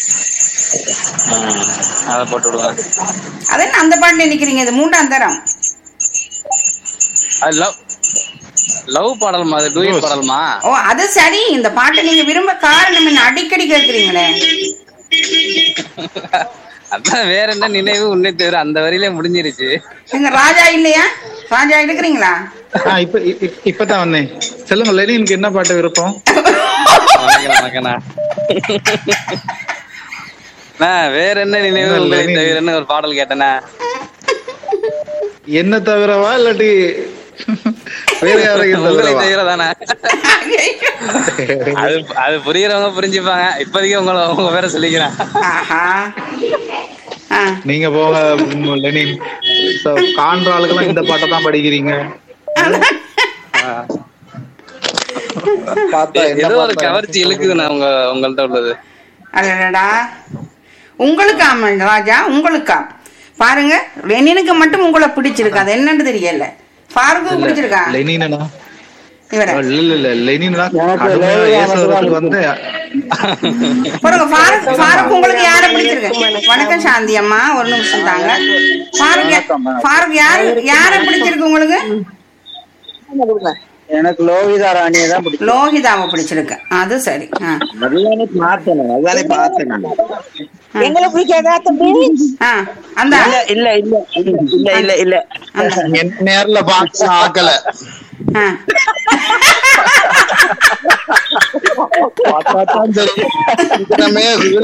அதை போட்டு விடுவேன் அது என்ன அந்த பாட்டுல நிக்கிறீங்க இது மூன்றாம் தரம் அது லவ் லவ் பாடல்மா அது டூயட் பாடல்மா ஓ அது சரி இந்த பாட்டை நீங்க விரும்ப காரணம் என்ன அடிக்கடி கேக்குறீங்களே அதான் வேற என்ன நினைவு உன்னை தவிர அந்த வரியிலே முடிஞ்சிருச்சு எங்க ராஜா இல்லையா ராஜா இருக்கிறீங்களா ஆ, இப்ப இப்ப- இப்பதான் வந்தேன் சொல்லுங்க லெனினுக்கு என்ன பாட்டு விருப்பம் வணக்கம் வணக்கண்ணா அண்ணா, வேற என்ன நினைவு இல்ல, உங்களை நீ- தவிரன்னு ஒரு பாடல் கேட்டேண்ணா என்ன தவிரவா இல்லாட்டி வேற யாரையும் உங்களை தவிரவா தவிர தானே அது அது புரியறவங்க புரிஞ்சுப்பாங்க இப்போதைக்கு உங்களை உங்க பேரை சொல்லிக்கிறேன் ஆஹா ஆ, நீங்க போக ம், லெனின் So, காண்ற ஆளுக்கெல்லாம் இந்த பாட்டை தான் படிக்கிறீங்க பார்த்தா என்ன ஏதோ ஒரு பாட்டா? கவர்ச்சி இழுக்குதுண்ணா உங்க உங்கள்ட்ட உள்ளது அடடடா உங்களுக்காம் ராஜா உங்களுக்கா பாருங்க லெனினுக்கு மட்டும் உங்களை பிடிச்சிருக்கு அது என்னன்னு தெரியல ஃபாருக்கு பிடிச்சிருக்கா லெனினா இவர இல்ல இல்ல இல்ல லெனினா கடுமையா ஏசுறதுக்கு வந்து பாருங்க ஃபாரூக் ஃபாரூக் உங்களுக்கு யார பிடிச்சிருக்கு வணக்கம் சாந்தி அம்மா ஒரு நிமிஷம் தாங்க ஃபாரூக் யா- ஃபாரூக் யாரு யார பிடிச்சிருக்கு உங்களுக்கு எனக்கு லோகிதா ராணியை தான் பிடிக்கும் லோகிதாவை பிடிச்சிருக்கு அது சரி ஆ. அதுதானே பார்த்தேன் அதுதானே பார்த்தேன் நான். எங்களை பிடிக்காதா தம்பி ஆ அந்த இல்ல இல்ல இல்ல இல்ல இல்ல இல்ல என் நேர்ல பார்த்து ஆக்கல ஆ. பார்த்தாதான் தெரியும். நம்ம இதுல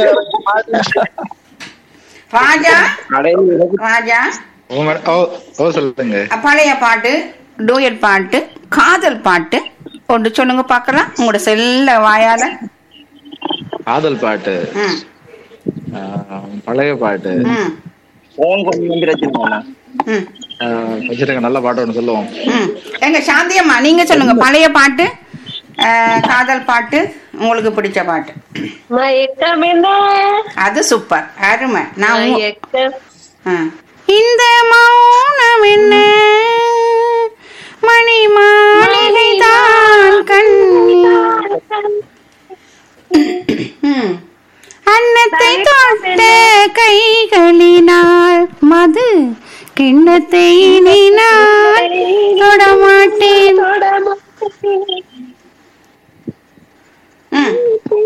ராஜா கடையில் எனக்கு ராஜா ஓ மேடம். ஓ ஓ சொல்லுங்க பழைய பாட்டு டூயட் பாட்டு காதல் பாட்டு ஒன்று சொல்லுங்க பார்க்கலாம் உங்களோட செல்ல வாயால காதல் பாட்டு ம் ஆ, பழைய பாட்டு ம் போன் கொண்டு வந்து வச்சிருக்கேன் ம் ஆ, வச்சிருக்க நல்ல பாட்டு ஒன்று சொல்லுவோம் ம் எங்க சாந்தியம்மா நீங்க சொல்லுங்க பழைய பாட்டு அஹ், காதல் பாட்டு உங்களுக்கு பிடிச்ச பாட்டு மயக்கம் என்ன அது சூப்பர் அருமை நான் உங்க- மயக்கம் ஆ. இந்த மௌனம் என்ன மணி மாளிகை தான் கண்ணி ம். அன்னத்தை தொட்ட கைகளினால் மது கிண்ணத்தை இனி நான் தொடமாட்டேன் ம்.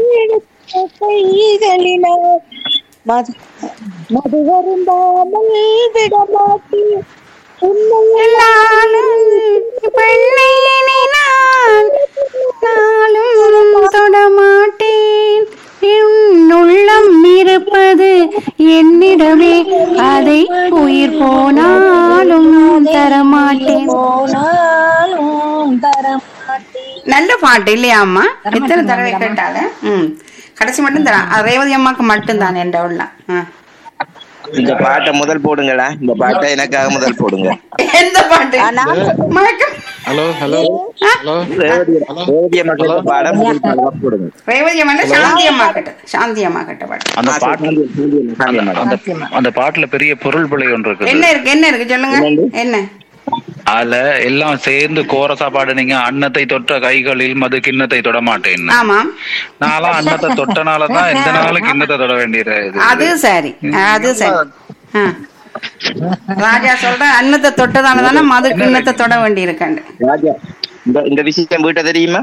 கைகளினால் மது மது வருந்தாமல் விடமாட்டேன் உன்னை நாளும் பெண்ணை இனி நான் நாளும் தொடமாட்டேன் என் உள்ளம் இருப்பது என்னிடமே அதை உயிர் போனாலும் தரமாட்டேன் போனாலும் தரமாட்டேன் நல்ல பாட்டு இல்லையா அம்மா எத்தனை தடவை கேட்டாலும் ம் கடைசி மட்டும் தரேன் அது ரேவதி அம்மாக்கு மட்டும் தான் என்ற உள்ள ஆ. இந்த பாட்டை முதல் போடுங்களா இந்த பாட்டை எனக்காக முதல் போடுங்க எந்த பாட்டு மயக்கம் ஹலோ ஹலோ ஹலோ ரேவதிய மக்கள் பாட முதல் பாடலா போடுங்க ரேவதி அம்மா சாந்தி அம்மா கிட்ட சாந்தி அம்மா கிட்ட பாட்டு அந்த ஆ, பாட்டு சாந்தி- சாந்தி- சாந்தி மேடம். அந்த அந்த பாட்டுல பெரிய பொருள் பிழை ஒன்று இருக்குது என்ன இருக்கு என்ன இருக்கு சொல்லுங்க என்ன அதுல எல்லாம் சேர்ந்து கோரசா பாடுனீங்க அன்னத்தை தொட்ட கைகளில் மது கிண்ணத்தை தொட மாட்டேன் ஆமாம் நான்லாம் அன்னத்தை தொட்டனாலதான் எந்த நாளும் கிண்ணத்தை தொட வேண்டியது அது சரி அது சரி ஆ. ராஜா சொல்ற அன்னத்தை தொட்டதால தானே மது கிண்ணத்தை தொட வேண்டி இருக்காண்டு ராஜா இந்த இந்த விஷயம் வீட்டை தெரியுமா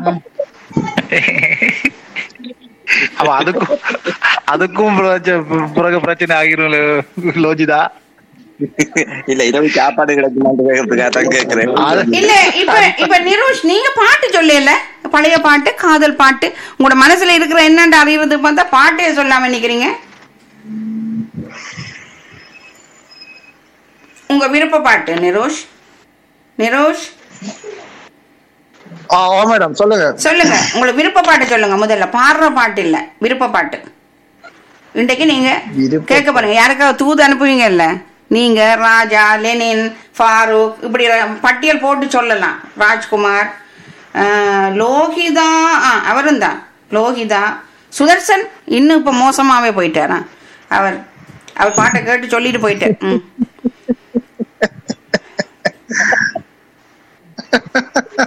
அவ அதுக்கும் அதுக்கும் பிரச்ச- பிறகு பிரச்சனை ஆகிரும் லோஜிதா இல்ல இரவு சாப்பாடு கிடைக்குமான்னு கேட்கறதுக்காக தான் கேட்கிறேன் இல்ல இப்ப இப்ப நிரோஷ் நீங்க பாட்டு சொல்லல பழைய பாட்டு காதல் பாட்டு உங்களோட மனசுல இருக்கிற என்னன்னு அறியறது பார்த்தா பாட்டே சொல்லாம நிக்கிறீங்க உங்க விருப்ப பாட்டு நிரோஷ் நிரோஷ் ஆ ஓ மேடம் சொல்லுங்க சொல்லுங்க உங்களுக்கு விருப்ப பாட்டு சொல்லுங்க முதல்ல பாடுற பாட்டு இல்ல விருப்ப பாட்டு இன்றைக்கு நீங்க விருப்ப கேட்க பாருங்க யாருக்காவது தூது அனுப்புவீங்கல்ல நீங்க ராஜா லெனின் ஃபாரூக் இப்படி ர- பட்டியல் போட்டு சொல்லலாம் ராஜ்குமார் ஆஹ், லோகிதா ஆ அவரும் தான் லோகிதா சுதர்சன் இன்னும் இப்ப மோசமாவே போயிட்டாரா அவர் அவர் பாட்டை கேட்டு சொல்லிட்டு போயிட்டார் ம்.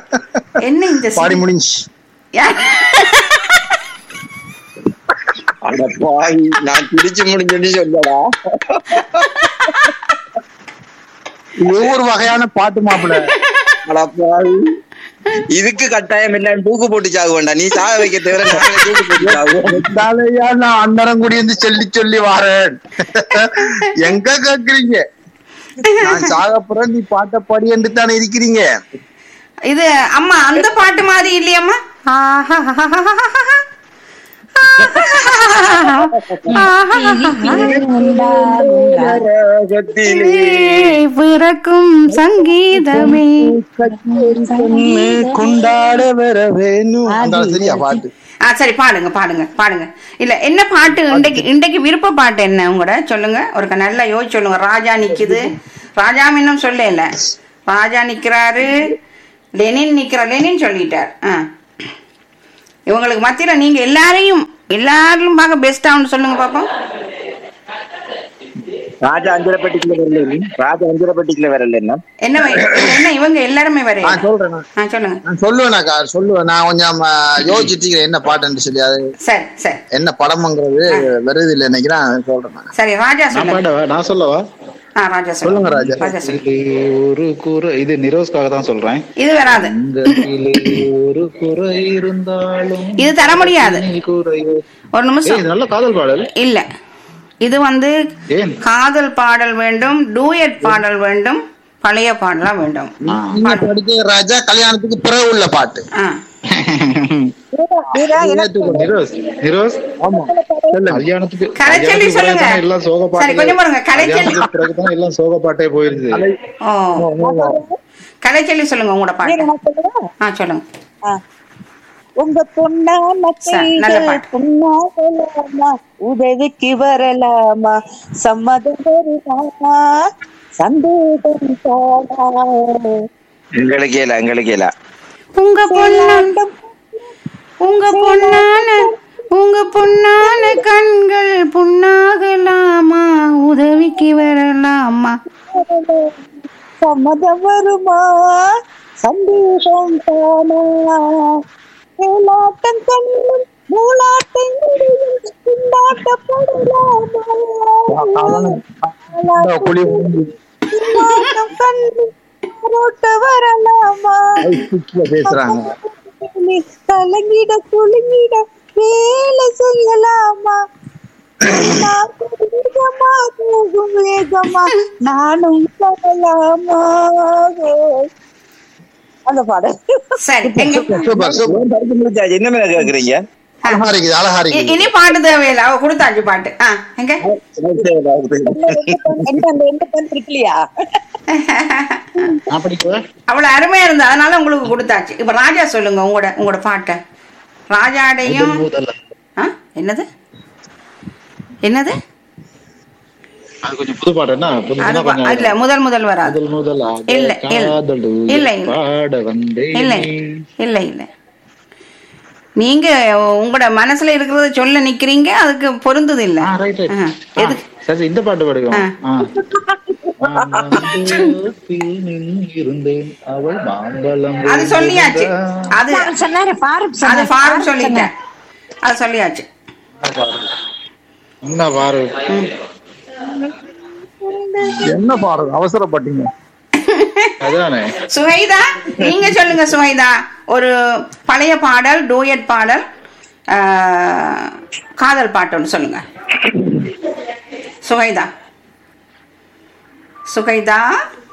என்ன இந்த பாடி சிரி- முடிஞ்சு யா- அட அட பாவி, நான் பிடிச்சு முடிஞ்சுன்னு சொல்லடா ஒவ்வொரு வகையான பாட்டு மாப்பிள்ள அட பாவி. இதுக்கு கட்டாயம் என்ன தூக்கு போட்டு சாக வேண்டாம் நீ சாக வைக்க தவிர நாங்க தூக்கு போட்டு சாகுவோம் தாலையா நான் அன்னரம் கூடி வந்து சொல்லி சொல்லி வாரேன் எங்க கேக்குறீங்க நான் சாகப்புறம் நீ பாட்ட பாடி என்று தானே இருக்கிறீங்க இது அம்மா அந்த பாட்டு மாதிரி இல்லையம்மா ராகத்திலே பிறக்கும் சங்கீதமே கொண்டாட வர வேணும் அந்த சரியா பாட்டு ஆ சரி பாடுங்க பாடுங்க பாடுங்க இல்ல என்ன பாட்டு இன்றைக்கு இன்றைக்கு விருப்ப பாட்டு என்ன உங்களோட சொல்லுங்க ஒரு நல்லா யோசிச்சு சொல்லுங்க ராஜா நிக்குது ராஜா இன்னும் சொல்லல ராஜா நிக்கிறாரு லெனின் நிக்கிற லெனின் சொல்லிட்டார் ஆ இவங்களுக்கு மத்தியில நீங்க எல்லாரையும் எல்லாரும் பார்க்க பெஸ்டான்னு சொல்லுங்க பாப்போம் ராஜா அஞ்சரப்பட்டிக்குள்ள வரல நீ ராஜா அஞ்சரப்பட்டிக்குள்ள வரல என்ன என்ன வை- என்ன இவங்க எல்லாருமே வரைய நான் சொல்றேன் நான். ஆ சொல்லுங்க நான் சொல்லுவேனாக்கா சொல்லுவேன் நான் கொஞ்சம் ஆ, யோசிச்சுட்டு இருக்கிறேன் என்ன பாட்டுன்னு சொல்லி அது சரி சரி என்ன படம்ங்கிறது வருது இல்லை நினைக்கிறேன் நான் சொல்றேன் நான். சரி ராஜா நான் சொல்லுங்க பாடவா நான் சொல்லவா ஆ ராஜா சொல்லுங்க, சொல்லுங்க ராஜா. ராஜா சொல்லுங்க இது ஒரு குறை இது நிரோஸ்க்காக தான் சொல்றேன் இது வராது உங்களிலே ஒரு குறை இருந்தாலும் இது தர முடியாது நீ குறையோ ஒரு ஏய், நிமிஷம் இது நல்ல காதல் பாடல் இல்ல இது வந்து ஏன் காதல் பாடல் வேண்டும் டூயட் பாடல் வேண்டும் பழைய பாடலா வேண்டும் நீங்க படிக்க ராஜா கல்யாணத்துக்கு பிறகு உள்ள பாட்டு ஆ நிரோஸ் நிரோஸ் ஆமா சொல்லுங்க கல்யாணத்துக்கு கலைச்செல்வி கல்யாணத்துக்கு சொல்லுங்க. பிறகுதான் எல்லாம் சோக சரி, கொஞ்சம் பாருங்க, கலைச்செல்வி. கல்யாணத்துக்கு பிறகுதான் எல்லாம் சோக பாட்டே போயிருது ஓ கலைச்சொல்லி சொல்லுங்க உங்களோட பாட்டு ஆ சொல்லுங்க ஆ. உங்க பொண்ணான சரி, நல்ல கைகள் பாட்டு. பொண்ணாகலாமா உதவிக்கு வரலாமா சம்மதம் வருமாமா சந்தேகம் தானா எங்களுக்கு இல்ல எங்களுக்கு இல்ல உங்க பொண்ணான உங்க பொண்ணான உங்க பொண்ணான கண்கள் புண்ணாகலாமா உதவிக்கு வரலாமா சம்மதம் வருமா சந்தேகம் தானா மேலாட்டம் கண்ணும் மூலாட்டங்களும் இந்த குழி பின்னாட்டம் கண்ணும் ரோட்ட வரலாமா ஐசிக்ல பேசுறாங்க நீ கலங்கிட குலுங்கிட வேலை செய்யலாமா நான் வேகமா போகும் வேகமா நானும் வரலாமா அந்த பாடல் சரி எங்க சூப்பர் சூப்பர் என்ன மேல கேக்குறீங்க அழகா இருக்குது அழகா இ- இருக்குது இனி பாட்டு தேவையில்லை அவ கொடுத்தாச்சு பாட்டு ஆ எங்க என்ன அந்த எந்த பாட்டு இருக்கலையா நான் படிக்கவா அவ்வளவு அருமையா இருந்தது அதனால உங்களுக்கு கொடுத்தாச்சு இப்ப ராஜா சொல்லுங்க உங்களோட உங்களோட பாட்டை ராஜாடையும் முதல்ல ஆ என்னது என்னது அது கொஞ்சம் புது பாட்டு என்ன புது அது புது பா- இல்ல கொஞ்சம் முதல் முதல் வராது முதல் முதலாக இல்ல, இல்ல. காதலு இல்ல, இல்ல. பாட வந்தேன் இல்லை இல்லை இல்லை நீங்க உங்களோட மனசுல இருக்கிறத சொல்ல நிக்கிறீங்க அதுக்கு பொருந்தது இல்ல ஆ, right, right. ஆ, ஆ, எது சரி இந்த பாட்டு பாடுவோம் ஆ. ஆ. மாம்பழத்தில் நின்றிருந்தேன் அவள் மாம்பழம் அது சொல்லியாச்சு விழுந்ததா. அது சொன்னாரு பாரு அது ஃபார்ம் சொல்லிட்டேன் அது சொல்லியாச்சு என்ன பாரு என்ன பாடுறது அவசரப்பட்டீங்க அதானே சுஹைதா நீங்க சொல்லுங்க சுஹைதா ஒரு பழைய பாடல் டூயட் பாடல் ஆ, காதல் பாட்டு ஒன்று சொல்லுங்க சுஹைதா சுஹைதா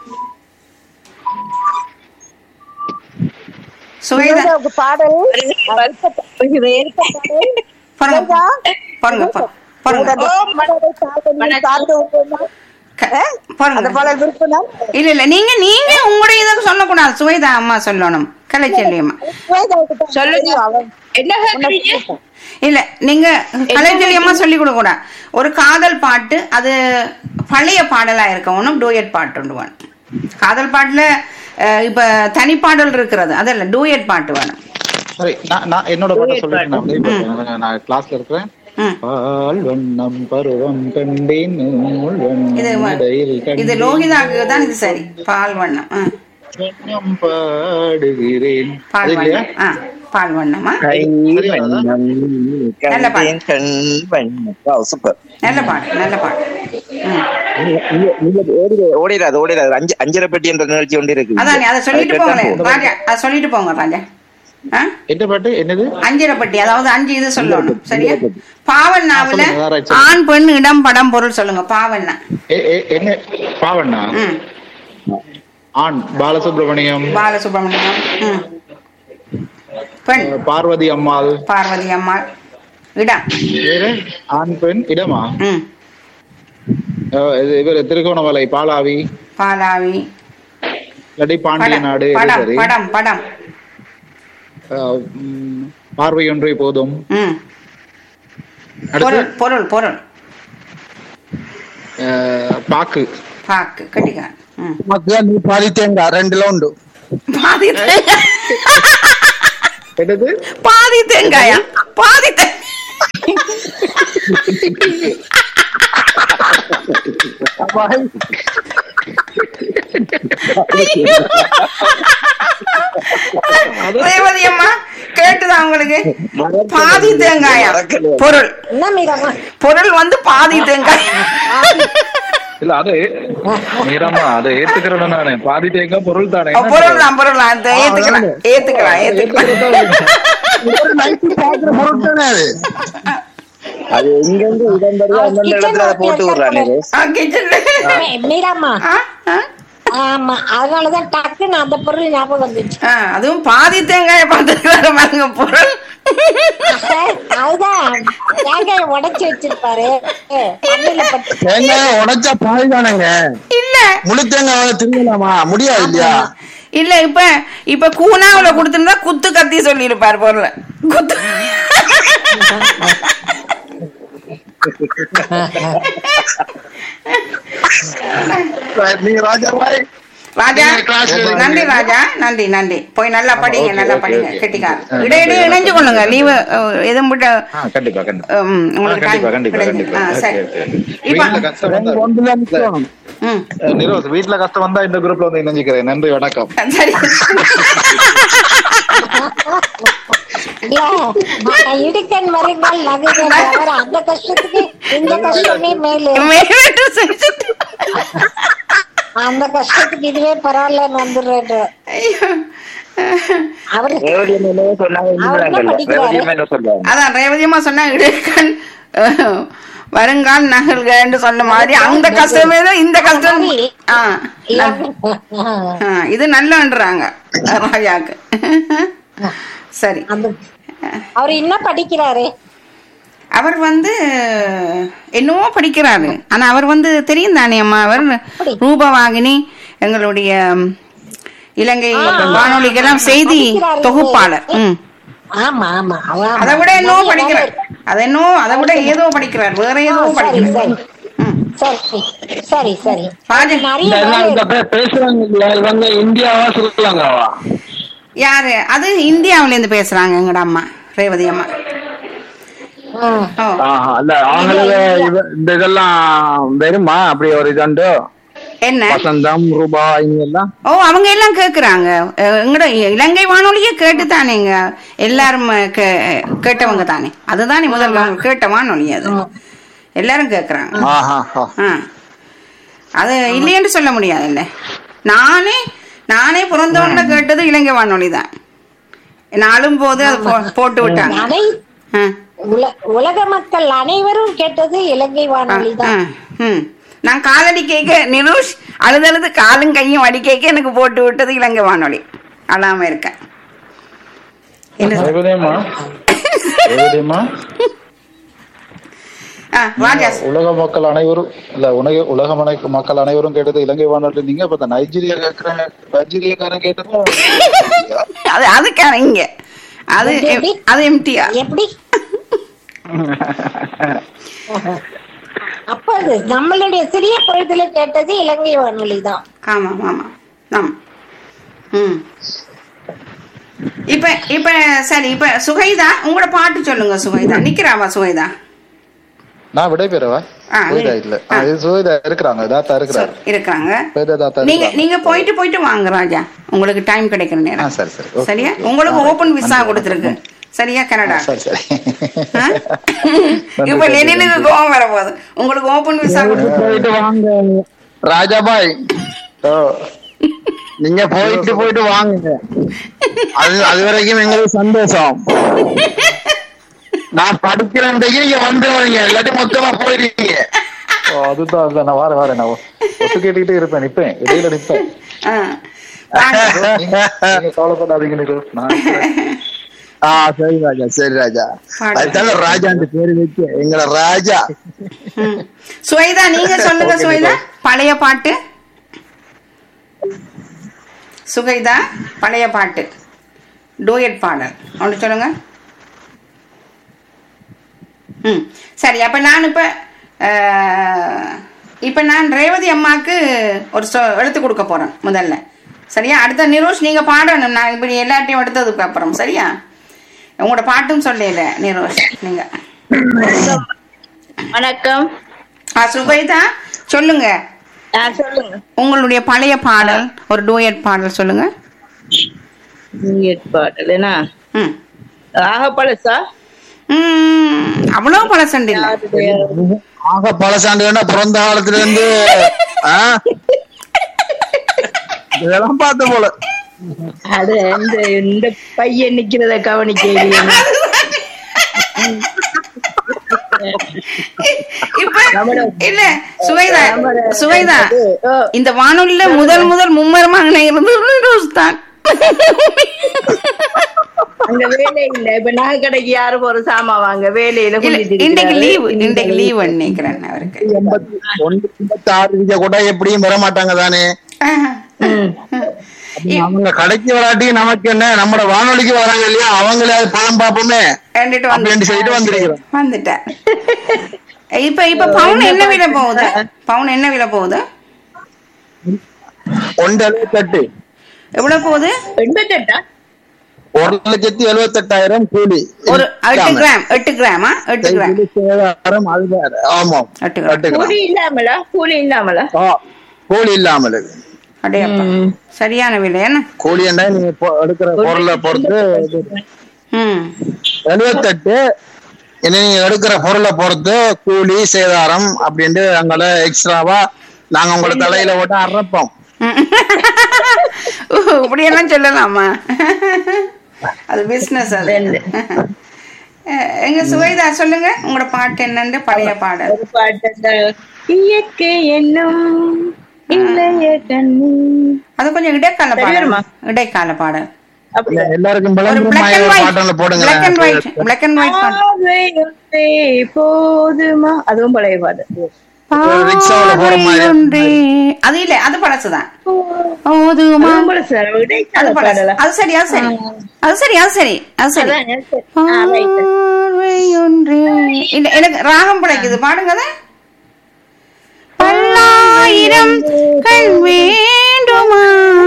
சுஹைதா ஒரு பாடல் இது இருக்க பாடல் பாருங்க பாருங்க பாருங்க பாருங்க க- அந்த பாருங்க பாடல் விருப்பம் தான் இல்ல இல்ல நீங்க நீங்க உங்களுடைய இதை சொல்லக்கூடாது சுவைதா அம்மா சொல்லணும் கலைச்செல்வி அம்மா சொல்லுங்க என்ன இல்ல நீங்க கலைச்செல்வி அம்மா சொல்லி கொடுக்க கூடாது ஒரு காதல் பாட்டு அது பழைய பாடலா இருக்கணும் டூயட் பாட்டு ஒன்று வேணும் காதல் பாட்டுல அஹ், இப்ப தனிப்பாடல் இருக்கிறது அதல்ல டூயட் பாட்டு வேணும் சரி நான் நான் என்னோட பாட்டை சொல்லிட்டு நான் அப்படியே போறேன். நான் கிளாஸ்ல இருக்கிறேன் ம். பால் வண்ணம் பருவம் கண்டேன் நூல் இது வண்ணம் வ- இடையில் இது கண்டேன். லோகிதாக்கு தான் இது சரி பால் வண்ணம் ஆ, வண்ணம் பாடுகிறேன் பால் அது இல்லையா வண்ணம் ஆ பால் வண்ணமா கை வண்ணம் நல்ல பாட்டு. கண்டேன் கண் பண்ண சூப்பர் நல்ல பாட்டு நல்ல பாட்டு ம். ஓடிடாது ஓடிடாது அஞ்சு அஞ்சரை பெட்டி என்ற நிகழ்ச்சி ஒன்று இருக்கு அதான் அதை சொல்லிட்டு போங்களேன் ராஜா அதை சொல்லிட்டு போங்க ராஜா ஆ? என்ன பாட்டு என்னது அஞ்சிரப்பட்டி அதாவது அஞ்சு இது சொல்லணும் சரியா பாவண்ணாவுல சொல்லுங்க, right, சொல்லுங்க. ஆண் பெண் இடம் படம் பொருள் சொல்லுங்க பாவண்ணா எ- எ- என்ன பாவண்ணா ம் ஆண் பாலசுப்ரமணியம் பாலசுப்ரமணியம் ம் பெண் பார்வதி அம்மாள் பார்வதி அம்மாள் இடம் வேற ஆண் பெண் இடமா ம் அஹ் இது- இவர் திருகோணமலை பாலாவி பாலாவி இல்லாட்டி பாண்டிய படம் நாடு எது படம் சரி படம் படம் அஹ் உம், பார்வை ஒன்றே போதும் ம் அடுத்து பொருள் பொருள் பொருள் அஹ், பாக்கு பாக்கு கட்டிக்கான் ம் மத்தியா நீ பாதி தேங்காய் ரெண்டுல உண்டு பாதி தேங்காய் என்னது பாதி தேங்காயா பாதி தேங்காய் ரேவதி அம்மா கேட்டுதா உங்களுக்கு பாதி தேங்காயா பொருள் என்ன மீராமா பொருள் வந்து பாதி தேங்காய் இல்ல அது மீரம்மா அதை ஏத்துக்கிறேன் நானே பாதி தேங்காய் பொருள் தானே ஓ, பொருள் தான் பொருள் தான் அந்த ஏத்துக்கலாம் ஏத்துக்கலாம் ஏத்துக்கலாம் ஒரு நைட்டு பாக்குற பொருள் தானே அது அது எங்கெங்க இடம் பெறுதோ அந்தந்த இடத்துல அதை போட்டு விடுறானே ஆ, கிச்சன்ல மீ- மீராமா ஆ, ஆ. ஆமா அதனாலதான் டக்குன்னு அந்த பொருள் ஞாபகம் வந்துச்சு ஆ, அதுவும் பாதி தேங்காய பார்த்துக்கிறாரு பாருங்க பொருள் அதுதான் தேங்காய் உடைச்சு வச்சிருப்பாரு தண்ணியில பட்டு தேங்காய் உடைச்சா பாதி தானேங்க இல்ல முழு தேங்காய் திங்கலாமா முடியாது இல்லையா இல்ல இப்ப இப்ப கூனாவுல கொடுத்திருந்தா குத்து கத்தி சொல்லி இருப்பாரு பொருள் குத்து நீங்க ராஜா பாய் ராஜா நீங்க class ல இருக்கீங்க. நன்றி ராஜா நன்றி நன்றி போய் நல்லா படிங்க okay, நல்லா okay, படிங்க okay. கெட்டிக்கார் ஆ, இடையிடையே okay. இணைஞ்சு கொள்ளுங்க லீவு எதுவும் விட்டு ஆ, கண்டிப்பா கண்டிப்பா உம், ஆ, உங்களுக்கு கண்டிப்பா time கண்டிப்பா கிடைக்கும். கண்டிப்பா ஆ, சரி Okay, okay. இப்ப வீட்ல கஷ்டம் வந்தா ஒன்றுதான் நிக்கணும். ம் அஹ், நிரோஸ் வீட்ல கஷ்டம் வந்தா இந்த குரூப்ல வந்து இணைஞ்சுக்கிறேன் நன்றி வணக்கம் சரி இல்ல நான் இடுக்கன் மறைந்தால் நகைகள் தவிர அந்த கஷ்டத்துக்கு இந்த கஷ்டமே மேலு மேலிட்டு செஞ்சுட்டு. அந்த கஷ்டத்துக்கு இதுவே பரவாயில்லன்னு வந்துடுறேன் ஐயோ. அவரு ரேவதி என்னமோ சொன்னாங்க அவர் என்ன இன்னும் படிக்கிறாரு? ரேவதி அம்மா என்ன சொல்றாங்க அதான் ரேவதியம்மா சொன்னா இடுக்கண் அஹ், வருங்கால் நகல்கன்னு சொன்ன மாதிரி அந்த கஷ்டமே தான் இந்த கஷ்டம் ஆ, ஆ, இது நல்லன்றாங்க ராஜாக்கு சரி அந்த அவர் என்ன படிக்கிறாரு அவர் வந்து என்னவோ படிக்கிறாரு ஆனா அவர் வந்து தெரியும் தானே அம்மா அவர் ரூபவாகினி எங்களுடைய ம், இலங்கை வானொலிக்கெல்லாம் செய்தி படிக்கிறாரு. தொகுப்பாளர் ம் ஆமா ஆமா அவ- அதை விட என்னவோ படிக்கிறார் அதை என்னவோ அதை விட ஏதோ படிக்கிறார் வேற ஏதோ ஆ, சரி படிக்கிறார் சரி ம். சரி சரி சரி ராஜன் நிறைய இதெல்லாம் வேலை இந்த இருக்கு. பேர் பேசுறாங்க இல்லையா இவங்க இந்தியாவா ஸ்ரீலங்காவா யாரு அது இந்தியாவுல இருந்து பேசுறாங்க எங்கட அம்மா ரேவதி அம்மா ம். ஓ ஆஹா இல்ல அவங்களுக்கு இவ- இந்த இதெல்லாம் வருமா அப்படி ஒரு இதுண்டு என்ன வசந்தம் ரூபா இங்க எல்லாம் ஓ அவங்க எல்லாம் கேக்குறாங்க அஹ் எங்கட இலங்கை வானொலியே கேட்டு தானேங்க எல்லாரும் கே- கேட்டவங்க தானே அதுதானே முதல்ல அவங்க கேட்ட வானொலி அது எல்லாரும் கேக்குறாங்க ஆஹா ஆஹா. ஆ அது இல்லையென்று சொல்ல முடியாதுல்ல நானே நானே பிறந்தவங்கள கேட்டது இலங்கை வானொலி தான் நாளும் போது அது போ- போட்டு விட்டாங்க அனை ஆ, உல- உலக மக்கள் அனைவரும் கேட்டது இலங்கை ஆ, வானொலி ஆ, தான் ம். நான் காலடி கேட்க நிரூஷ் அழுதழுது காலும் கையும் அடி கேட்க எனக்கு போட்டு விட்டது இலங்கை வானொலி அழாம இருக்கேன் என்ன ரேவதியம்மா ரேவதியம்மா ஆ, ராஜா உலக மக்கள் அனைவரும் இல்ல உலக உலக மனை- மக்கள் அனைவரும் கேட்டது இலங்கை வானொலி நீங்க இப்ப இந்த நைஜீரியா கேக்குற நைஜீரியாக்காரன் கேட்டதும் அது அதுக்கான இங்க அது எப்படி? அது எம்டிஆர் எப்படி அப்ப அது நம்மளுடைய சிறிய பொழுதுல கேட்டது இலங்கை வானொலி தான் ஆமா ஆமா ஆமா ம் இப்ப இப்ப சரி இப்ப சுகைதா உங்களோட பாட்டு சொல்லுங்க சுகைதா நிக்கிறாவா சுகைதா நான் விடை பெறவா ஆ, சுவேதா நீ- இல்ல ஆ. இது சுவேதா இருக்கிறாங்க தாத்தா இருக்கிறாரு இருக்காங்க சுவேதா தாத்தா நீங்க இருக்கிறாங்க. நீங்க போயிட்டு போயிட்டு வாங்க ராஜா உங்களுக்கு டைம் கிடைக்கிற ஆ நேரம் சரி சரி ஓகே, சரியா ஓகே. உங்களுக்கு ஆ, ஓபன் விசா நன்றி, கொடுத்துருக்கு சரியா கனடா சரி சரி ஆ? இப்ப லெனினுக்கு கோவம் வர போகுது உங்களுக்கு ஓபன் விசா போயிட்டு வாங்க ராஜாபாய் ஓ நீங்க போயிட்டு போயிட்டு வாங்குங்க அது அது வரைக்கும் எங்களுக்கு சந்தோஷம் நான் படிக்கிறேன்றைக்கு நீங்க வந்துடுவீங்க இல்லாட்டி மொத்தமா போயிருக்கீங்க ஓ, அதுதான் அதுதான் நான் வாரேன் வாரேன் நான் ஒத்து கேட்டுக்கிட்டே இருப்பேன் நிப்பேன் இடையில நிப்பேன் ஆ. வாங்க. நீங்க நீங்க கவலைப்படாதீங்க நிரு. நான் நிக்கிறேன். ஆ சரி ராஜா சரி ராஜா பாடு. அதுதானே ராஜான்னு பேரு வச்சு எங்களை ராஜா ம். சுவைதா நீங்க சொல்லுங்க சுவைதா பழைய பாட்டு சுகைதா பழைய பாட்டு டூயட் பாடல் ஒன்று சொல்லுங்க ம் சரி அப்ப நான் இப்ப அஹ், இப்ப நான் ரேவதி அம்மாக்கு ஒரு சொ எடுத்து கொடுக்க போறேன் முதல்ல சரியா அடுத்த நிரோஷ் நீங்க பாடணும் நான் இப்படி எல்லாத்தையும் எடுத்ததுக்கு அப்புறம் சரியா உங்களோட பாட்டும் சொல்லல நிரோஷ் நீங்க வணக்கம் ஆ சுபைதா சொல்லுங்க ஆ, சொல்லுங்க உங்களுடைய பழைய பாடல் ஒரு டூயட் பாடல் சொல்லுங்க டூயட் பாடல் என்ன ம் ஆக பழசா ம், அவ்வளவு பழசண்டு இல்ல யாருடைய- ஆக பழசாண்டுன்னா பிறந்த காலத்துல இருந்து ஆ? இதெல்லாம் பார்த்த போல அது இந்த இந்த பையன் நிக்கிறத கவனிக்க இப்ப இல்ல சுவைதா சுவைதா இந்த வானொலியில முதல் முதல் மும்மரமாக இணைகிறது நிரோஷ் தான் அங்க வேலை இல்ல இப்ப நகை கடைக்கு யாரும் ஒரு சாமா வாங்க வேலையில இல்ல கொண்டு இன்றைக்கு லீவ் இன்றைக்கு லீவ் நினைக்கிறேன் அவருக்கு எண்பத்தி ஒன்று எண்பத்தி ஆறு இருக்க கூட எப்படியும் வர மாட்டாங்க தானே அவங்க கடைக்கு வராட்டி நமக்கு என்ன நம்ம வானொலிக்கு வராங்க இல்லையா அவங்களே அது பணம் பார்ப்போமே ரெண்டுட்டு அப்படின்னு சொல்லிட்டு வந்திருக்கிறோம் வந்துட்டேன் இப்ப இப்ப பவுன் என்ன விலை போகுது பவுன் என்ன விலை போகுது ஒன்று எழுபத்தெட்டு எவ்வளவு போகுது எண்பத்தெட்டா ஒரு லட்சத்தி எழுபத்தெட்டாயிரம் கூலி ஒரு எட்டு கிராம் எட்டு கிராமா எட்டு கிராம் கூலி சேதாரம் அது வேற. ஆமாம் எட்டு கிராம் எட்டு கிராம். கூலி இல்லாமலா கூலி இல்லாமலா ஆ, கூலி இல்லாமல் அடையப்பா சரியான விலை என்ன கூலி என்ன நீங்க பொ- எடுக்கிற பொருளை பொறுத்து இது. ம் எழுபத்தெட்டு என்ன நீங்க எடுக்கிற பொருளை பொறுத்து கூலி சேதாரம் அப்படின்ட்டு அங்கே எக்ஸ்ட்ராவா நாங்க உங்களை தலையில போட்டு அரைப்போம் இப்படியெல்லாம் சொல்லலாமா அது பிசினஸ் அது அஹ், எங்க சுவைதா சொல்லுங்க உங்களோட பாட்டு என்னன்னு பழைய பாடல் ஒரு பாட்டு அந்த இயற்கை என்னும் இல்லைய கண்ணு அது கொஞ்சம் இடைக்கால சரி பாடல் வருமா? இடைக்கால பாடல் அப்படியா எல்லாருக்கும் ஒரு விளங்குற பிளாக் மாதிரி அண்ட் ஒரு ஒயிட் பாட்டொன்னு போடுங்க black and white black and white பாடல் பார்வை ஒன்றே போதுமா அதுவும் பழைய பாட்டு ஒரு ரிக்ஷாவுல போற மாதிரி. பார்வை ஒன்றே. அது இல்ல அது பழசுதான் போதுமா அதுவும் பழசு அது அது இடைக்கால பழசு பாடலா அது சரி அது சரி அது சரி அது சரி அது சரி அதான் சரி. ஆ, right. பார்வை ஒன்றே. இல்ல எனக்கு ராகம் பிழைக்குது பாடுங்க அதை. பல்லாயிரம் கண் வேண்டுமா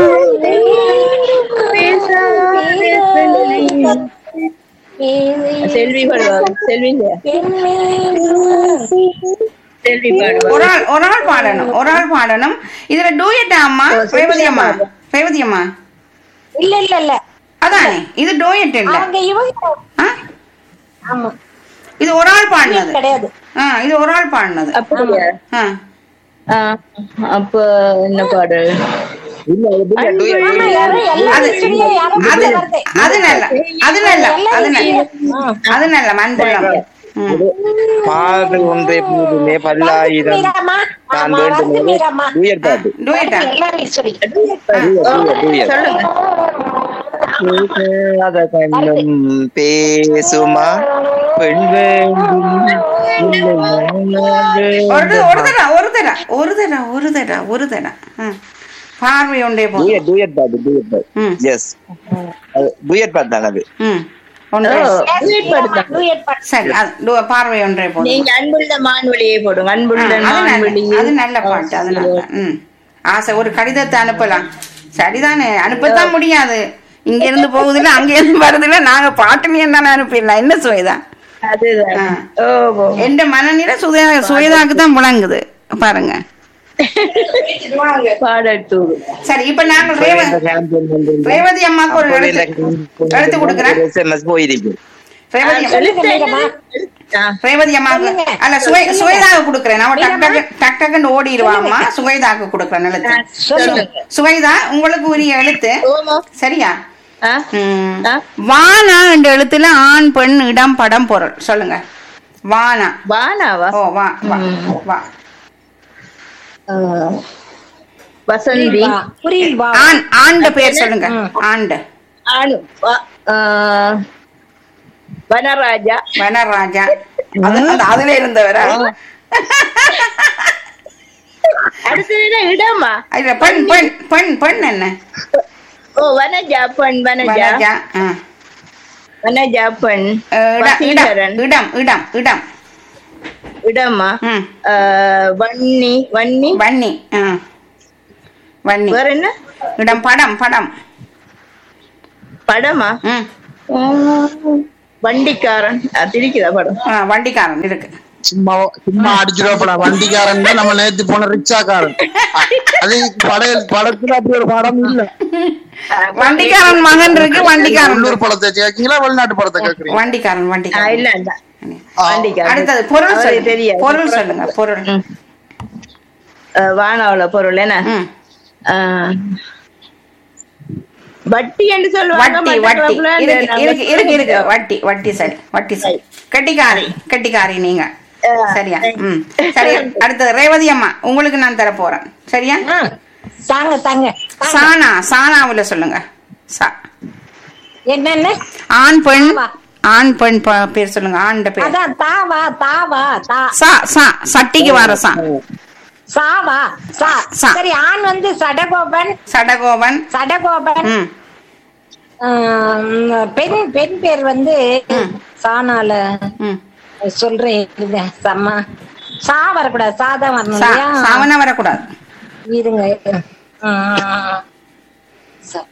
செல்வி பாடுவாங்க செல்வி இல்லையா? செல்வி பாடுவா ஒரு ஆள் ஒரு ஆள் பாடணும் ஒரு ஆள் பாடணும் இதுல டூயட்டா அம்மா ரேவதி அம்மா ரேவதி அம்மா இல்ல இல்ல இல்ல அதானே இது டூயட் இல்ல அவங்க இவங்க ஆ? ஆமா இது ஒரு ஆள் பாடினது கிடையாது ஆ இது ஒரு ஆள் பாடினது அப்படியா ஆ ஆ, அப்ப என்ன பாடு ஆமா யாரும் எல்லா அது- விஷயமும் யாரும் அது வருது. அது நல்ல அது நல்ல அது நல்ல அது நல்ல மண்புள்ளம் ம். பாடு ஒன்றே போதுமே பல்லாயிரம் மீராமா, நான் ஆமா, வந்து வேண்டும் மீராமா. டூயட் பாட்டு டூயட்டா எல்லாரும் ஈஸ்வரி. டூயட் டூயட் சொல்லுங்க பேசாத கண்ணும் பேசுமா பெண் வேண்டும் ஒரு ஒரு தடா ஒரு தடா ஒரு தடா ஒரு தடா ஒரு தடா ஆ. பார்வை ஒன்றே போதும் டூயட் டூயட் பாட்டு டூயட் பாட்டு ம் எஸ் டூயட் பாட்டு தானே அது ம் ஒன்றே duet பாடுதான். டூயட் பாட்டு. சரி அது டு- பார்வை ஒன்றே போதும் நீங்க அன்புள்ள மான்வழியை போடுங்க ஆ, அன்புள்ள அது நல்ல மான்வழியை அது நல்ல பாட்டு அது நல்ல ம் ஆசை ஒரு கடிதத்தை அனுப்பலாம் சரிதானே அனுப்பத்தான் முடியாது இங்க இருந்து போகுதுல அங்க இருந்து வருதுல நாங்க பாட்டுலயே தானே அனுப்பிடலாம் என்ன சுவைதா அதுதான் ஆ. ஓ ஓ. எந்த மனநிலை சுய சுயதாக்கு தான் முழங்குது பாருங்க பாடல் தூது சரி இப்ப நாங்கள் ரேவதி ரேவதி அம்மாக்கு ஒரு எழுத்து எழுத்து கொடுக்குறேன் எஸ்எம்எஸ் போயிருக்கு ரேவதி அம்மா சொல்லுங்க மீரம்மா ஆ, ரேவதி அம்மாவுக்கு சொல்லுங்க. அல்ல சுவை சுவைதாக்கு கொடுக்குறேன் அவன் டக் டக்கு டக் டக்குன்னு ஓடிடுவாம்மா சுவைதாக்கு கொடுக்குறேன் எழுத்து சொல்லுங்க சுவைதா உங்களுக்கு உரிய எழுத்து ஓமோ சரியா ஆ, ம். ஆ. வானா என்ற எழுத்துல ஆண் பெண் இடம் படம் பொருள் சொல்லுங்க வானா வானாவா ஓ வா வா வா ஆ, வசந்தி வா. புரியுது வா ஆண் ஆண்ட பேர் சொல்லுங்க ஆண்டு ஆணு வ- ஆ, வனராஜா வனராஜா அது- அது அதுல இருந்தவரா அடுத்தது என்ன இடமா இல்ல பெண் பெண் பெண் பெண் என்ன ஓ வனஜா பெண் வனஜா வனஜா ஆ. வனஜா பெண் அஹ், இடம், வசீகரன் இடம் இடம் இடம் இடம் இடமா ம். ஆ, வன்னி வன்னி வன்னி ஆ. வன்னி வேற என்ன இடம் படம் படம் படமா ம். ம், வண்டிக்காரன் அது இருக்குதா படம் ஆ, வண்டிக்காரன் இருக்கு சும்மா சும்மா அடிச்சிருவாப்படா வண்டிக்காரன் தான் நம்ம நேத்து போன ரிக்ஷாக்காரன் அது படையல் படத்துல அப்படி ஒரு படம் இல்ல வண்டிக்காரன் மகன் இருக்கு வண்டிக்காரன் உள்ளூர் இருக்கு. படத்தை கேக்குறீங்களா வெளிநாட்டு படத்தை கேக்குறீங்க வண்டிக்காரன் ஆ, வண்டிக்காரன் இல்ல இல்ல ஆ. வண்டிக்காரன் அடுத்தது பொருள் அவருக்கு சொல்லுங்க தெரியாது. பொருள் சொல்லுங்க பொருள் ம். ஆ, வானாவுல பொருள் என்ன ம். ஆ, வட்டி என்று சொல்லுவாங்க வட்டி வட்டி மட்டக்களப்புல இந்த இருக்கு நாங்க இருக்கு இருக்கு இருக்கு வட்டி வட்டி சரி வட்டி சரி கெட்டிக்காரி கெட்டிக்காரி நீங்க ஆ, சரியா ம் சரி அடுத்தது ரேவதி அம்மா உங்களுக்கு நான் தர போறேன் சரியா ஆ, தாங்க தாங்க தாங்க. சானா சானாவுல சொல்லுங்க சா என்னென்ன ஆண் பெண் வா. ஆண் பெண் ப- பேர் சொல்லுங்க ஆண்ட பேர் அதான் தாவா தாவா தா சா சா சட்டிக்கு வர சா சாவா சா சா. சரி ஆண் வந்து சடகோபன் சடகோபன் சடகோபன் ம் ஆம், பெண் பெண் பேர் வந்து ம். சானால ம் சொல்றேன் இருங்க சம்மா சா வரக்கூடாது சாதம் வரணும் சா இல்லையா சாவனா வரக்கூடாது இருங்க ஆ, ச-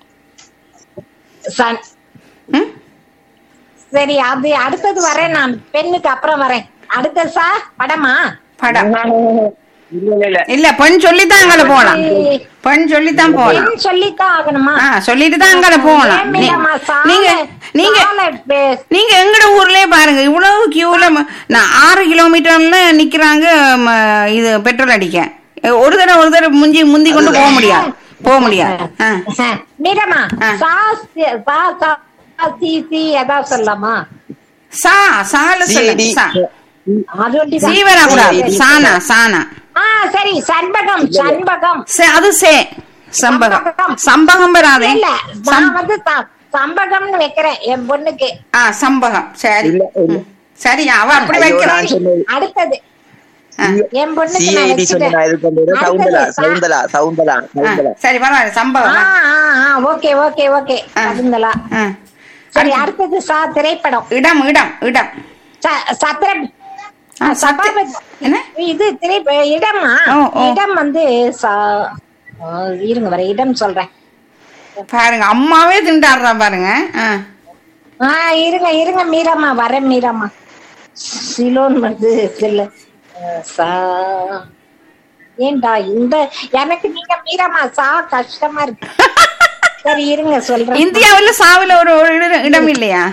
சன்- ம் சரி அது அடுத்தது வரேன் நான் பெண்ணுக்கு அப்புறம் வரேன் அடுத்த சா படமா படம் இல்ல இல்ல இல்ல இல்ல பெண் சொல்லித்தான் அங்கே போலாம் பெண் சொல்லித்தான் போலாம் பெண் சொல்லித்தான் ஆகணுமா ஆ சொல்லிட்டு தான் அங்கே போகலாம் ஏன் நீ- மீராம்மா, சால- நீங்க நீங்க சால பே- நீங்க எங்கட ஊர்லயே பாருங்க இவ்வளவு கியூல நான் ஆறு கிலோமீட்டர்ல நிக்கிறாங்க ம, இது பெட்ரோல் அடிக்க ஒரு தடவை ஒரு தடவை முந்தி முந்தி கொண்டு போக முடியாது போக முடியாது ஆ. ஆ, மீரம்மா ஆ. சா சி- சா சா சி சி எதாவது சொல்லலாமா சா சால சொல்லுங்க சரி. சா அது ஒண்டிதான். சீ வரக்கூடாது சானா சானா ஆ சரி சண்பகம் சண்பகம் சே அது சே சம்பகம் சம்பகம் வராதே இல்ல நான் சம்- வந்து ச- சம்பகம்னு வைக்கிறேன் என் பொண்ணுக்கு ஆ சம்பகம் சரி இல்ல, இல்ல. ம். சரி அவ அப்படி ஐயோ, வைக்கிறா நான் சொன்னது அடுத்தது ஆ. என் பொண்ணுக்கு நான் சிஐடி சொன்ன வச்சுட்டேன். இது கொண்டு சவுந்தலா அடுத்தது சா- சவுந்தலா சவுந்தலா ஆ, சவுந்தலா சரி பரவாயில்ல ஆ சம்பகம் ஆ ஆ ஓகே ஓகே ஓகே ஆ. அதுங்களா ஆ. சரி அடுத்தது சா திரைப்படம் இடம் இடம் இடம் ச- சத்திரம் ஆ, சத்து- சபாபதி என்ன இது திரை இடமா ஓ, ஓ. இடம் வந்து சா- ஆ, இருங்க வர இடம் சொல்றேன் பாருங்க அம்மாவே திண்டாடுறா பாருங்க ஆ. ஆ இருங்க இருங்க மீராமா வரேன் மீராமா சிலோன் வந்து சில சா ஏன்டா இந்த எனக்கு நீங்க மீராமா சா கஷ்டமா இருக்கு சரி இருங்க சொல்றேன் இந்தியாவுல சாவுல ஒரு ஒரு இடம் இடம் இல்லையா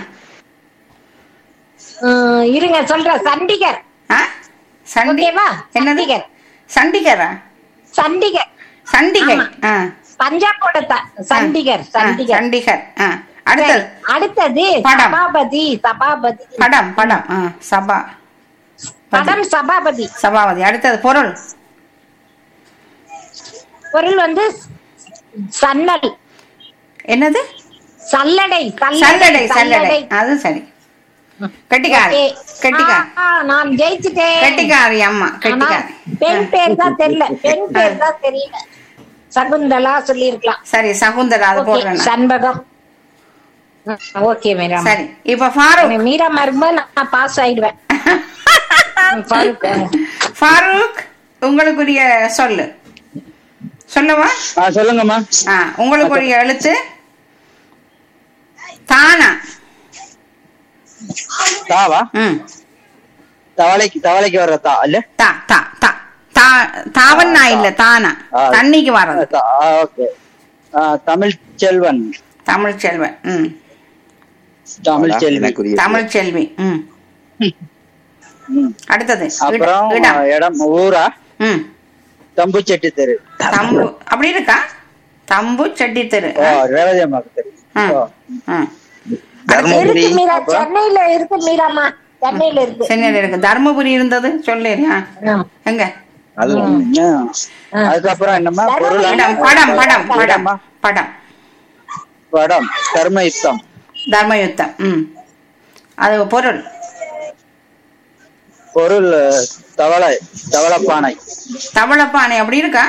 ம், இருங்க சொல்றேன் சண்டிகர் ஆ? சண்டி ஓகேவா என்னது சண்டிகர் சண்டிகரா சண்டிகர் சண்டிகை ஆமா. ஆ. பஞ்சாபோட த- சண்டிகர் ஆ, சண்டிகர் சண்டிகர் ஆ. அடுத்தது சரி, அடுத்தது படம். சபாபதி சபாபதி படம் படம் ஆ, சபா படம் சபாபதி சபாபதி அடுத்தது பொருள் பொருள் வந்து சன்னல் என்னது சல்லடை சல்லடை சல்லடை அது சரி கெட்டிக்காரி ஓகே. கெட்டிக்காரி ஆ, நான் ஜெயிச்சுட்டேன் கெட்டிக்காரி அம்மா ஆனா, கெட்டிக்காரி பெண் பேர் தான் தெரியல பெண் பேர் தான் தெரியல சகுந்தலா சொல்லியிருக்கலாம் சரி சகுந்தரா அது ஓகே, போடுறேன் நான். சண்பகம் ஓகே மீரா சரி இப்ப ஃபாரூக் மீரா இருக்கும்போது நான் பாஸ் ஆயிடுவேன் ம், ஃபாரூக். ஃபாரூக் உங்களுக்குரிய சொல்லு சொல்லவா ஆ, சொல்லுங்கம்மா ஆ உங்களுக்குரிய எழுத்து தானா தாவா ம் தவளைக்கு தவளைக்கு வர்ற தா இல்ல தா தா தா தா தாவன்னா இல்ல தானா ஆ. தண்ணிக்கு வர்றது ஓகே தமிழ் செல்வன் தமிழ் செல்வன் ம் தமிழ் செல்வி எனக்குரிய தமிழ் செல்வி ம் அடுத்தது இட- அப்புறம் இடம் இடம் ஊரா ம் தம்பு செட்டி தெரு தம்பு அப்படி இருக்கா தம்பு செட்டி தெரு ஓ ரேவதியம்மாக்கு தெரு ஆ. ஓ. ஆ. தர்மபுரி இருக்கு மீரா சென்னையில இருக்கு மீராமா சென்னையில இருக்கு சென்னையில இருக்கு தர்மபுரி இருந்தது சொல்லேரியா ஆம். எங்க அது ஆ. அதுக்கப்புறம் என்னம்மா பொருள் இடம் படம் படம் படம் படம் படம் கர்ம யுத்தம் தர்மயுத்தம் ம் அது பொருள் பொருள் தவளை தவளப்பானை தவளப்பானை அப்படி இருக்கா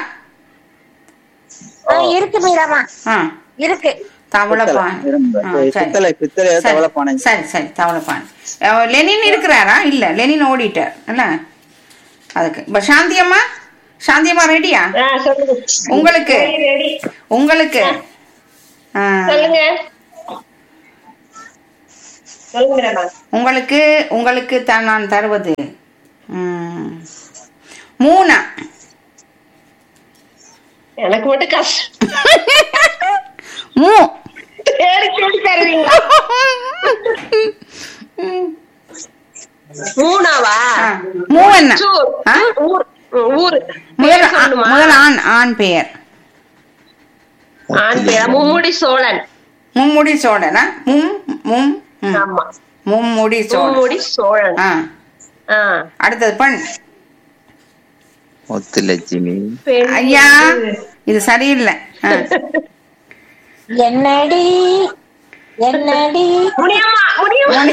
ஆ, இருக்கு மீராமா ஆ இருக்கு தவளப்பானை இரும்பு. ஆ, சரி. பித்தளை பித்தளை சரி. தவளப்பானை சரி சரி தவளப்பானை அஹ், லெனின் இருக்கிறாரா இல்ல லெனின் ஓடிட்டார் இல்ல அதுக்கு இப்ப சாந்தி அம்மா சாந்தி அம்மா ரெடியா ஆ, சொல்லுங்க உங்களுக்கு ரெடி உங்களுக்கு ஆ, சொல்லுங்க சொல்லுங்க மீராமா உங்களுக்கு உங்களுக்கு தான் நான் தருவது ம், மூணா எனக்கு மட்டும் கஷ்டம் மூ தேடி தேடி தருவீங்களா மூணாவா ஆ, மூவண்ணா சூர். ஆ? ஊர் ஊர் முதல் பேர் ஆ- சொல்லணுமா? முதல் ஆண் ஆண் பெயர் ஆண் பேரா மும்முடி சோழன் மும்முடி சோழனா மும் மும் ம். ஆமா மும்முடி சோழன் மும்முடி சோழன் ஆ ஆ. அடுத்தது பண் முத்துலட்சுமி பெண் ஐயா இது சரியில்லை ஆ. என்னடி என்னடி முடியுமா முடியுமா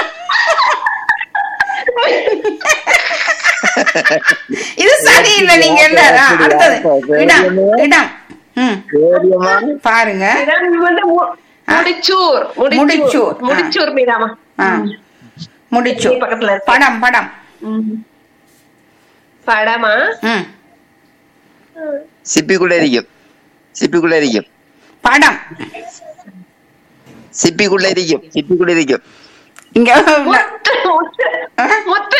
இது சரியில்லை நீங்க எல்லாரும் அடுத்தது இடம் இடம் ம் சரிம்மா பாருங்க இதான் வந்து மு- முடிச்சூர் முடிச்சூர். முடிச்சூர் ஆ. முடிச்சூர் மீராமா ஆ முடிச்சு இங்க பக்கத்துல இருக்கு. படம் படம் படமா ம் சிப்பிக்குள்ள இருக்கும் சிப்பிக்குள்ள இருக்கும் படம் சிப்பிக்குள்ள இருக்கும் சிப்பிக்குள்ள இருக்கும் இங்க முத்து முத்து ஆ? முத்து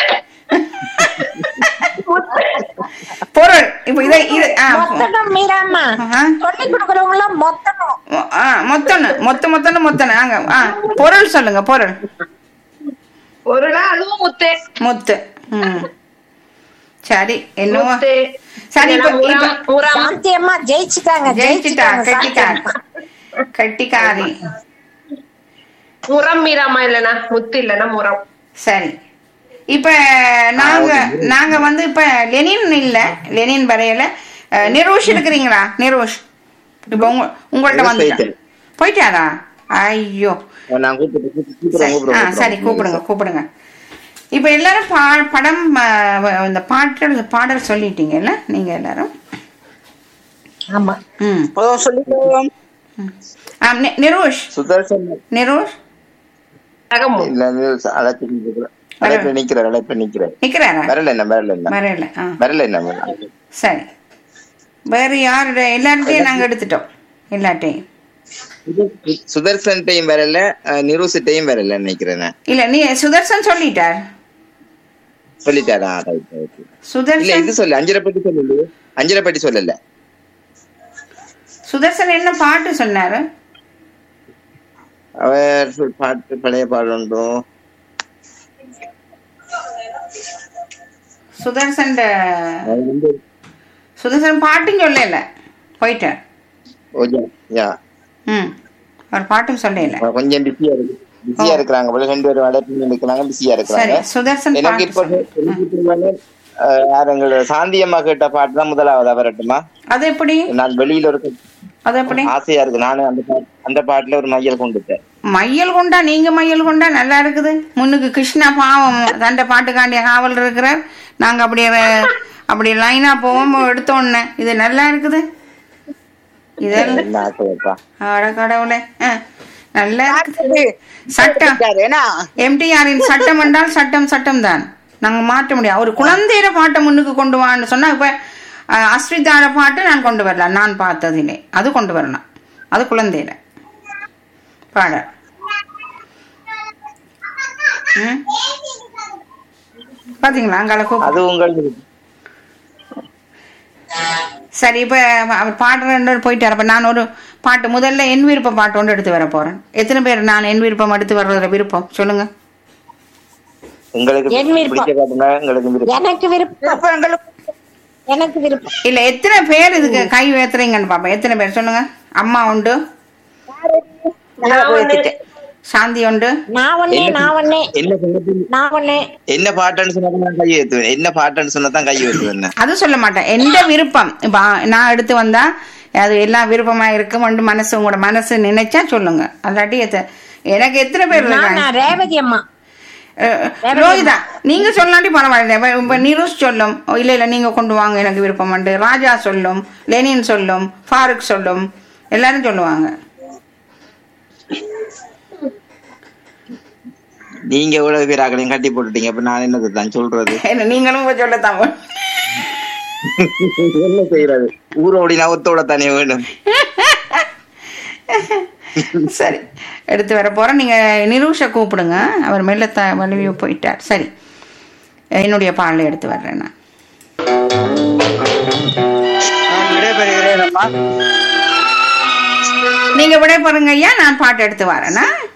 முத்து பொருள் இப்ப இதை இது ஆ, மொத்தம் மீராமா ஆஹா. சொல்லி கொடுக்கறவங்கள மொத்தம் மொ- ஆ மொத்தன்னு மொத்த மொத்தன்னு மொத்தன்னு ஆங்க ஆ பொருள் சொல்லுங்க பொருள் பொருளா அதுவும் முத்து முத்து ம் சரி என்னவோ முத்து சரி இப்ப இல்லைன்னா இப்ப முரம், முரம் சாந்தி அம்மா ஜெயிச்சுட்டாங்க ஜெயிச்சிட்டா ஜெயிச்சுட்டாங்க சாந்தி கட்டிக்காரி அம்மா. கட்டிக்காரி முரம் மீராமா இல்லனா முத்து இல்லனா முரம் சரி இப்ப நாங்க நாங்க வந்து இப்ப லெனின் இல்ல லெனின் வரையில அஹ், நிரோஷ் இருக்கிறீங்களா நிரோஷ் இப்ப உங்க உங்கள்ட்ட நிரோஷ் வந்து போயிட்டாரு. போயிட்டாரா ஐயோ நான் கூப்பிட்டு கூப்பிட்டு சரி, கூப்பிடுறேன் ஆ சரி கூப்பிடுங்க கூப்பிடுங்க இப்ப எல்லாரும் பா படம் அஹ், இந்த பாடல் பாடல் சொல்லிட்டீங்கல்ல நீங்க எல்லாரும் ஆமா ம் சொல்லிடுவோம் ஆ, நி- நிரோஷ் சுதர்சன் நிரோஷ் அகமு இல்ல அழைப்பு நிக்கிறேன் அழைப்பு நிக்கிறேன் அழைப்பு நிக்கிறேன் நிக்கிறாரா வரல என்ன வரல என்ன வரல ஆ வரல என்ன வரல. சரி வேற யாரோட எல்லார்ட்டையும் நாங்க எடுத்துட்டோம் எல்லாட்டையும் சுதர்சன்ட்டையும் வரல அஹ், நிரூசிட்டையும் வரல நினைக்கிறேன் நான். இல்ல நீ சுதர்சன் சொல்லிட்டார் சொல்லிட்டாரா ரைட் ரைட் இல்ல சுதர்சன் இது சொல்லு அஞ்சரை பட்டி சொல்லல அஞ்சரை பட்டி சொல்லல சுதர்சன் என்ன பாட்டு சொன்னாரு அவர் சொல் பாட்டு பழைய பாடுன்றோம் சுதர்சன் அவர் வந்து சுதர்சன் பாட்டும் சொல்லல போயிட்டார் ஓ, யா, யா. ம் அவர் பாட்டும் சொல்லல அவர் கொஞ்சம் பிஸியா இருக்கு பிஸியா இருக்கிறாங்க போல ரெண்டு பேரும் அழைப்பு நிற்கிறாங்க பிஸியா சரி இருக்கிறாங்க சுதர்சன் எனக்கு பாட்டு இப்போ சொல்லு. ம். வந்து, அஹ், யார் எங்களோட சாந்தி அம்மா கேட்ட பாட்டு தான் முதலாவது வரட்டுமா அது எப்படி நான் வெளியில இருக்க அது எப்படி ஆசையா இருக்கு நானும் அந்த பாட்டு அந்த பாட்டுல ஒரு மையல் கொண்டுட்டேன் மையல் கொண்டா நீங்க மையல் கொண்டா நல்லா இருக்குது முன்னுக்கு கிருஷ்ணா பாவம் தண்டை பாட்டுக்காண்டிய காவல் இருக்கிறார் நாங்க அப்படியே வே- அப்படி லைனா போவோம் எடுத்தோன்னே இது நல்லா இருக்குது இதெல்லாம் என்ன ஆசைப்பா அட கடவுளே ஆ, நல்லா இருக்குது சட்டம் எம்டிஆரின் சட்டம் என்றால் சட்டம் சட்டம் தான் நாங்க மாற்ற முடியாது ஒரு குழந்தையில பாட்டை முன்னுக்கு கொண்டு வான்னு சொன்னா இப்ப அஹ், அஸ்ரிதார பாட்டு நான் கொண்டு வரலாம் நான் பார்த்ததில்லை அது கொண்டு வரலாம் அது குழந்தையில பாட ம்? பாத்தீங்களா அங்கால கூப்பிடு அது உங்களுக்கு சரி இப்ப அவர் பாடுற போயிட்டார் அப்ப நான் ஒரு பாட்டு முதல்ல என் விருப்ப பாட்டு ஒன்று எடுத்து வர போறேன் எத்தனை பேர் நான் என் விருப்பம் எடுத்து வர்றதுல விருப்பம் சொல்லுங்க உங்களுக்கு என் விருப்பம். பிடிச்ச பாட்டுங்க எங்களுக்கு விருப்பம் எனக்கு விருப்பம் எனக்கு விருப்பம் இல்ல எத்தனை பேர் இதுக்கு கை உயர்த்துறீங்கன்னு பாப்போம் எத்தனை பேர் சொல்லுங்க அம்மா உண்டு நான் ஒண்ணு- சாந்தி உண்டு நான் ஒண்ணே நான் ஒண்ணே என்ன பாட்டு நான் ஒண்ணே என்ன பாட்டுன்னு சொன்னா தான் நான் கை ஏத்துவேன் என்ன பாட்டுன்னு சொன்னா தான் கை ஏத்துவேன் அது சொல்ல மாட்டேன் எந்த விருப்பம் இப்ப நான் எடுத்து வந்தா அது எல்லாம் விருப்பமா இருக்கும் ஒன்று மனசு உங்களோட மனசு நினைச்சா சொல்லுங்க அல்லாட்டி எத்த- எனக்கு எத்தனை பேர் நான் இருக்காங்க நான் ரேவதி அம்மா அஹ், ரோஹிதா நீங்க சொல்லாட்டி பரவாயில்ல இப்ப- இப்ப நிருஷ் சொல்லும் ஓ, இல்ல இல்ல நீங்க கொண்டு வாங்க எனக்கு விருப்பம் உண்டு ராஜா சொல்லும் லெனின் சொல்லும் ஃபாரூக் சொல்லும் எல்லாரும் சொல்லுவாங்க நீங்க எவ்வளவு பேர் ஆக்களையும் கட்டி போட்டுட்டீங்க அப்ப நான் என்னது தான் சொல்றது என்ன நீங்களும் இப்ப சொல்லத்தான் போறீங்க. என்ன செய்யறது ஊரோடினா ஒத்தோட தானே வேண்டும் சரி எடுத்து வர போறேன் நீங்க நிரூஷ கூப்பிடுங்க அவர் மெல்லத்த வலுவியோ போயிட்டார் சரி என்னுடைய பாடலை எடுத்து வர்றேன் நான் நான் விடைபெறுகிறேன் அம்மா நீங்க விடை பாருங்க ஐயா நான் பாட்டு எடுத்து வரேன்னா